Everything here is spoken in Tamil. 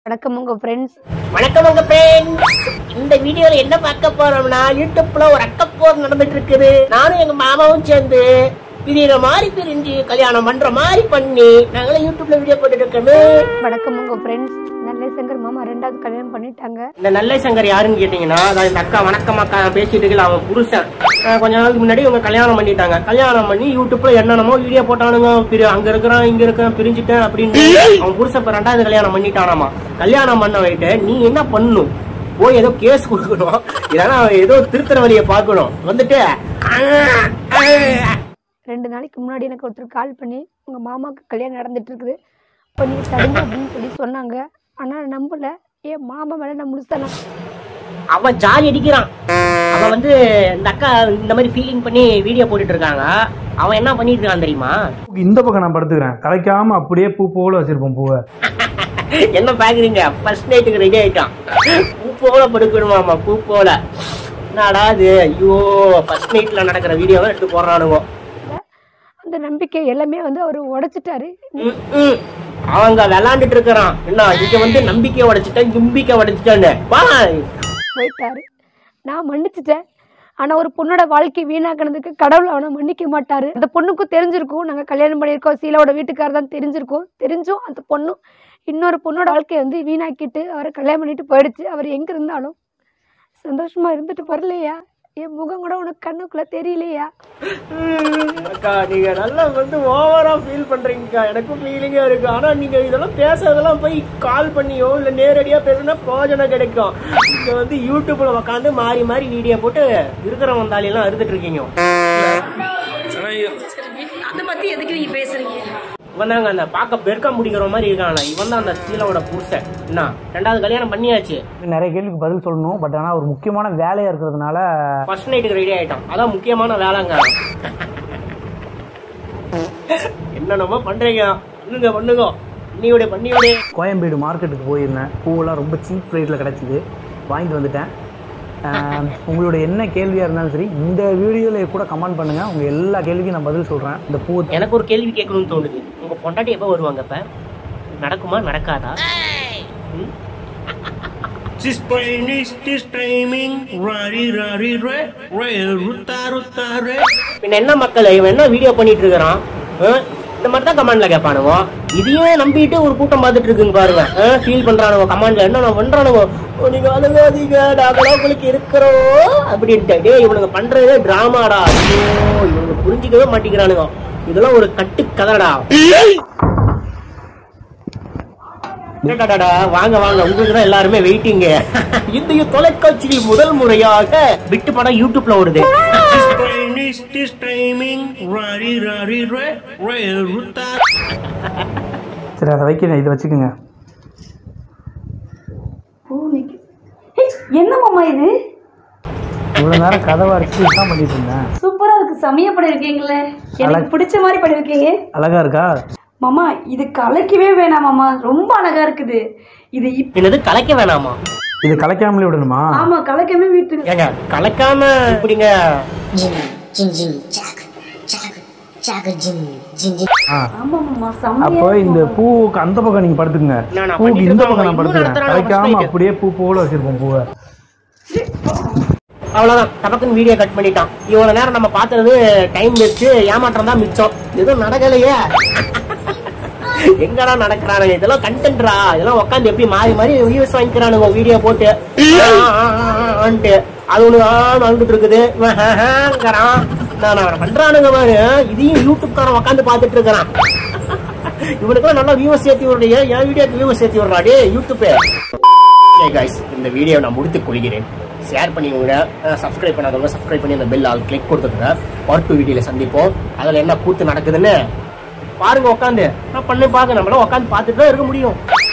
வணக்கம் உங்க ஃப்ரெண்ட்ஸ் வணக்கம் உங்க ஃப்ரெண்ட்ஸ் இந்த வீடியோல என்ன பார்க்க போறோம்னா யூடியூப்ல ஒரு அக்கப்போர் நடந்துட்டு இருக்குது நானும் எங்க மாமாவும் சேர்ந்து பிரியிற மாதிரி பிரிஞ்சு கல்யாணம் பண்ற மாதிரி பண்ணி நாங்களும் யூடியூப்ல வீடியோ போட்டுட்டு இருக்கோமே வணக்கம் உங்க ஃப்ரெண்ட்ஸ் நல்ல சங்கர் மாமா ரெண்டாவது கல்யாணம் பண்ணிட்டாங்க இந்த நல்ல சங்கர் யாருன்னு கேட்டீங்கன்னா அதான் இந்த அக்கா வணக்கம் அக்கா பேசிட்டு இருக்கல அவன் புருஷன் அஹ் கொஞ்ச நாளுக்கு முன்னாடி இவங்க கல்யாணம் பண்ணிட்டாங்க கல்யாணம் பண்ணி யூடியூப்ல என்னென்னமோ வீடியோ போட்டானுங்க பிரி அங்க இருக்கிறான் இங்க இருக்கிறான் பிரிஞ்சுட்டேன் அப்படின்னு அவன் புருஷன் இப்ப ரெண்டாவது கல்யாணம் பண்ணிட்டானாமா கல்யாணம் பண்ண வைட்டு நீ என்ன பண்ணணும் போய் ஏதோ கேஸ் கொடுக்கணும் இல்லைன்னா அவன் ஏதோ திருத்தர வழியை பார்க்கணும் வந்துட்டு ரெண்டு நாளைக்கு முன்னாடி எனக்கு ஒருத்தர் கால் பண்ணி உங்க மாமாவுக்கு கல்யாணம் நடந்துட்டு இருக்குது இப்போ நீங்க தடுங்க அப்படின்னு சொல்லி சொன்னாங்க ஆனா நம்பல ஏன் மாமா மேல நான் முழுசா அவன் ஜாலி அடிக்கிறான் அவன் வந்து இந்த அக்கா இந்த மாதிரி ஃபீலிங் பண்ணி வீடியோ போட்டுட்டு இருக்காங்க அவன் என்ன பண்ணிட்டு இருக்கான் தெரியுமா இந்த பக்கம் நான் படுத்துக்கிறேன் கலைக்காம அப்படியே பூ போல வச்சிருப்போம் பூவை என்ன பாக்குறீங்க ஃபர்ஸ்ட் நைட்டுக்கு ரெடி ஆயிட்டான் பூ போல படுக்கணுமாமா பூ போல என்னடா இது ஐயோ ஃபர்ஸ்ட் நைட்ல நடக்கிற வீடியோவை எடுத்து போடுறானுங்க அந்த நம்பிக்கை எல்லாமே வந்து அவர் உடைச்சிட்டாரு ம், ம். அவங்க விளாண்டுட்டு இருக்கிறான் என்ன இங்க வந்து நம்பிக்கை உடைச்சிட்டேன் நம்பிக்கை உடைச்சிட்டேன்னு பாய் போயிட்டாரு நான் மன்னிச்சிட்டேன் ஆனா ஒரு பொண்ணோட வாழ்க்கை வீணாக்கினதுக்கு கடவுள் அவனை மன்னிக்க மாட்டாரு அந்த பொண்ணுக்கும் தெரிஞ்சிருக்கும் நாங்க கல்யாணம் பண்ணியிருக்கோம் சீலாவோட வீட்டுக்காரர் தான் தெரிஞ்சிருக்கும் தெரிஞ்சும் அந்த பொண்ணு இன்னொரு பொண்ணோட வாழ்க்கையை வந்து வீணாக்கிட்டு அவரை கல்யாணம் பண்ணிட்டு போயிடுச்சு அவர் எங்க இருந்தாலும் சந்தோஷமா இருந்துட்டு வரலையா என் முகம் கூட உனக்கு கண்ணுக்குள்ள தெரியலையா அக்கா நீங்க நல்லா வந்து ஓவரா ஃபீல் பண்றீங்கக்கா எனக்கும் ஃபீலிங்கா இருக்கு ஆனா நீங்க இதெல்லாம் பேசுறதெல்லாம் போய் கால் பண்ணியோ இல்ல நேரடியா பேசுனா பிரயோஜனம் கிடைக்கும் நீங்க வந்து யூடியூப்ல உட்காந்து மாறி மாறி வீடியோ போட்டு இருக்கிற வந்தாலி எல்லாம் அறுத்துட்டு இருக்கீங்க அதை பத்தி எதுக்கு நீங்க பேசுறீங்க இவன் தாங்க அந்த பார்க்க பெருக்க முடிக்கிற மாதிரி இருக்கான் இவன் தான் அந்த சீலாவோட புருஷன் என்ன ரெண்டாவது கல்யாணம் பண்ணியாச்சு நிறைய கேள்விக்கு பதில் சொல்லணும் பட் ஆனால் ஒரு முக்கியமான வேலையாக இருக்கிறதுனால ஃபர்ஸ்ட் நைட்டுக்கு ரெடி ஆயிட்டான் அதான் முக்கியமான வேலைங்க என்னென்னமோ பண்றீங்க பண்ணுங்க பண்ணுங்க பண்ணிவிடு பண்ணிவிடு கோயம்பேடு மார்க்கெட்டுக்கு போயிருந்தேன் பூவெல்லாம் ரொம்ப சீப் ரேட்டில் கிடச்சிது வாங்கிட்டு வந்துட்டேன் ஆஹ் உங்களோட என்ன கேள்வியாக இருந்தாலும் சரி இந்த வீடியோவில் கூட கமெண்ட் பண்ணுங்கள் உங்கள் எல்லா கேள்விக்கும் நான் பதில் சொல்கிறேன் இந்த பூ எனக்கு ஒரு கேள்வி கேட்கணும்னு தோணுது உங்க பொண்டாட்டி எப்போ வருவாங்க இப்ப நடக்குமா நடக்காதா ம்? This train is this timing, rari rari re, re, ruta ruta re. பின்ன என்ன மக்கள் இவன் என்ன வீடியோ பண்ணிட்டு இருக்கிறான் ஆ? இந்த மாதிரி தான் கமெண்ட்ல கேட்பானுவோ இதையே நம்பிட்டு ஒரு கூட்டம் பார்த்துட்டு இருக்குங்க பாருங்க ஃபீல் பண்றானுவோ கமெண்ட்ல என்ன பண்றானுவோ "ஓ, நீங்க அழுகாதீங்க நாங்களா உங்களுக்கு இருக்கிறோம் அப்படின்ட்டு டேய் இவனுங்க பண்றதே டிராமாடா ஐயோ இவனுங்க புரிஞ்சிக்கவே மாட்டேங்கிறானுங்க இதெல்லாம் ஒரு கட்டு கதடா டடடடா, வாங்க வாங்க உங்களுக்கு தான் எல்லாருமே வெயிட்டிங்க இந்திய தொலைக்காட்சியில் முதல் முறையாக விட்டு படம் யூடியூப்ல ஓடுது This train is this timing, rari rari re, re, ruta. சரி அதை வைக்கிறேன் இதை வச்சுக்கோங்க என்ன மாமா இது இவ்வளோ நேரம் கதவை அடிச்சு தான் பண்ணிட்டு இருந்தேன் சூப்பரா இருக்கு செமையா பண்ணிருக்கீங்களே எனக்கு பிடிச்ச மாதிரி பண்ணிருக்கீங்க அழகா இருக்கா மாமா இது கலைக்கவே வேணாம் மாமா ரொம்ப அழகா இருக்குது இது இப்- என்னது கலைக்க வேணாமா இது கலைக்காமலே விடணுமா ஆமா கலைக்கவே வீட்டுக்கு ஏங்க கலக்காம இப்படிங்க ஆ ஆமா மாமா செமையா அப்போ இந்த பூவுக்கு அந்த பக்கம் நீங்க படுத்துக்கங்க நான் நான் பூவுக்கு பண்ணிட்டு இந்த இருக்கேன் பக்கம் நான் மாமா. படுத்துக்கிறேன் இன்னும் கலைக்காம நடத்துறாங்க அப்படியே பூ போல வச்சிருப்போம் பூவை அவ்வளவுதான் டபக்குன்னு வீடியோ கட் பண்ணிட்டான் இவ்வளவு நேரம் நம்ம பார்த்தது டைம் வேஸ்ட் ஏமாற்றம் தான் மிச்சம் எதுவும் நடக்கலையே எங்கடா நடக்கிறானுங்க இதெல்லாம் கண்டென்ட்ரா இதெல்லாம் உட்காந்து எப்படி மாறி மாறி வியூஸ் வாங்கிக்கிறானுங்க வீடியோ போட்டு ஆ, ஆ, ஆ, ஆ, ஆன்ட்டு. அது ஒண்ணு ஆன்னு அழுதுட்டு இருக்குது இவன் ஹே, ஹேங்கிறான். நான் நான் பண்றானுங்க பாரு இதையும் யூடியூப்காரன் உட்காந்து பார்த்துட்டு இருக்கிறான் இவனுக்கு நல்லா வியூஸ் சேர்த்தி விடுறிய என் வீடியோக்கு வியூஸ் சேர்த்தி விடுறா டே யூடியூப் Hey guys, இந்த வீடியோ நான் முடித்துக் கொள்கிறேன் ஷேர் பண்ணிக்கோங்க சப்ஸ்கிரைப் பண்ணாதவங்க சப்ஸ்கிரைப் பண்ணி அந்த பெல் ஆல் கிளிக் கொடுத்துருங்க பார்ட் டூ வீடியோல சந்திப்போம் அதுல என்ன கூத்து நடக்குதுன்னு பாருங்க உட்காந்து நான் பண்ணி பாக்க நம்மளாம் உட்காந்து பார்த்துட்டு தான் இருக்க முடியும்